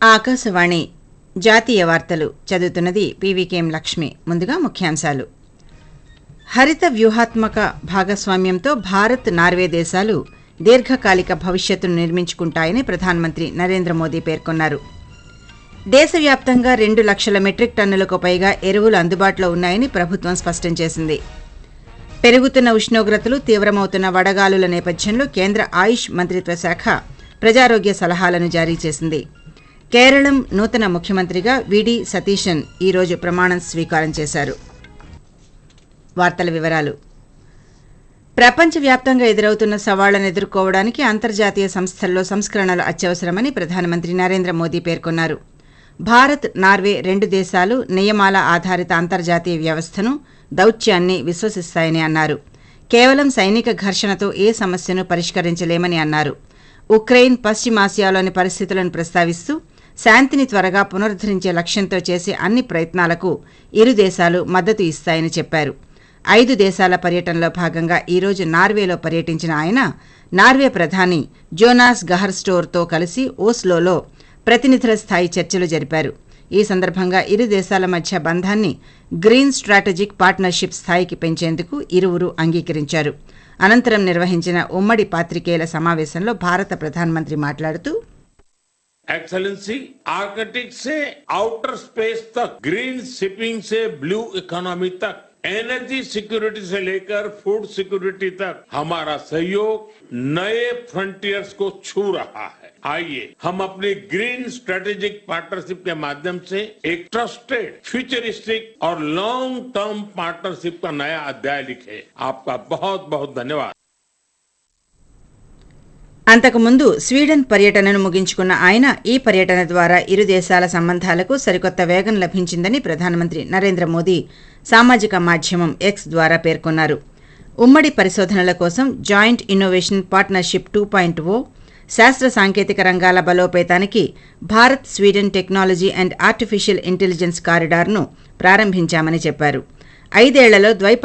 ఆకాశవాణి జాతీయ వార్తలు చదువుతున్నది పీవీకేఎం లక్ష్మి ముందుగా ముఖ్యాంశాలు హరిత వ్యూహాత్మక భాగస్వామ్యంతో భారత్ నార్వే దేశాలు దీర్ఘకాలిక భవిష్యత్తును నిర్మించుకుంటాయని ప్రధానమంత్రి నరేంద్ర మోదీ పేర్కొన్నారు దేశవ్యాప్తంగా రెండు లక్షల మెట్రిక్ టన్నులకు పైగా ఎరువులు అందుబాటులో ఉన్నాయని ప్రభుత్వం స్పష్టం చేసింది పెరుగుతున్న ఉష్ణోగ్రతలు తీవ్రమవుతున్న వడగాలుల నేపథ్యంలో కేంద్ర ఆయుష్ మంత్రిత్వ శాఖ ప్రజారోగ్య సలహాలను జారీ చేసింది కేరళం నూతన ముఖ్యమంత్రిగా విడి సతీశన్ ఈరోజు ప్రమాణం స్వీకారం చేశారు వార్తల వివరాలు ప్రపంచవ్యాప్తంగా ఎదురవుతున్న సవాళ్లను ఎదుర్కోవడానికి అంతర్జాతీయ సంస్థల్లో సంస్కరణలు అత్యవసరమని ప్రధానమంత్రి నరేంద్ర మోదీ పేర్కొన్నారు భారత్ నార్వే రెండు దేశాలు నియమాల ఆధారిత అంతర్జాతీయ వ్యవస్థను దౌత్యాన్ని విశ్వసిస్తాయని అన్నారు కేవలం సైనిక ఘర్షణతో ఏ సమస్యను పరిష్కరించలేమని అన్నారు ఉక్రెయిన్ పశ్చిమాసియాలోని పరిస్థితులను ప్రస్తావిస్తూ శాంతిని త్వరగా పునరుద్దరించే లక్ష్యంతో చేసే అన్ని ప్రయత్నాలకు ఇరు దేశాలు మద్దతు ఇస్తాయని చెప్పారు ఐదు దేశాల పర్యటనలో భాగంగా ఈరోజు నార్వేలో పర్యటించిన ఆయన నార్వే ప్రధాని జోనాస్ గహర్ స్టోర్తో కలిసి ఓస్లోలో ప్రతినిధుల స్థాయి చర్చలు జరిపారు ఈ సందర్భంగా ఇరు దేశాల మధ్య బంధాన్ని గ్రీన్ స్ట్రాటజిక్ పార్ట్నర్షిప్ స్థాయికి పెంచేందుకు ఇరువురు అంగీకరించారు అనంతరం నిర్వహించిన ఉమ్మడి పాత్రికేయుల సమావేశంలో భారత ప్రధానమంత్రి మాట్లాడుతూ एक्सेलेंसी आर्कटिक से आउटर स्पेस तक ग्रीन शिपिंग से ब्लू इकोनॉमी तक एनर्जी सिक्योरिटी से लेकर फूड सिक्योरिटी तक हमारा सहयोग नए फ्रंटियर्स को छू रहा है आइए हम अपनी ग्रीन स्ट्रेटेजिक पार्टनरशिप के माध्यम से एक ट्रस्टेड फ्यूचरिस्टिक और लॉन्ग टर्म पार्टनरशिप का नया अध्याय लिखे आपका बहुत बहुत धन्यवाद అంతకుముందు స్వీడన్ పర్యటనను ముగించుకున్న ఆయన ఈ పర్యటన ద్వారా ఇరు దేశాల సంబంధాలకు సరికొత్త వేగం లభించిందని ప్రధానమంత్రి నరేంద్ర మోదీ సామాజిక మాధ్యమం ఎక్స్ ద్వారా పేర్కొన్నారు ఉమ్మడి పరిశోధనల కోసం joint innovation partnership two point O శాస్త్ర సాంకేతిక రంగాల బలోపేతానికి Bharat Sweden technology and artificial intelligence కారిడార్ను ప్రారంభించామని చెప్పారు ఐదేళ్లలో ద్వైప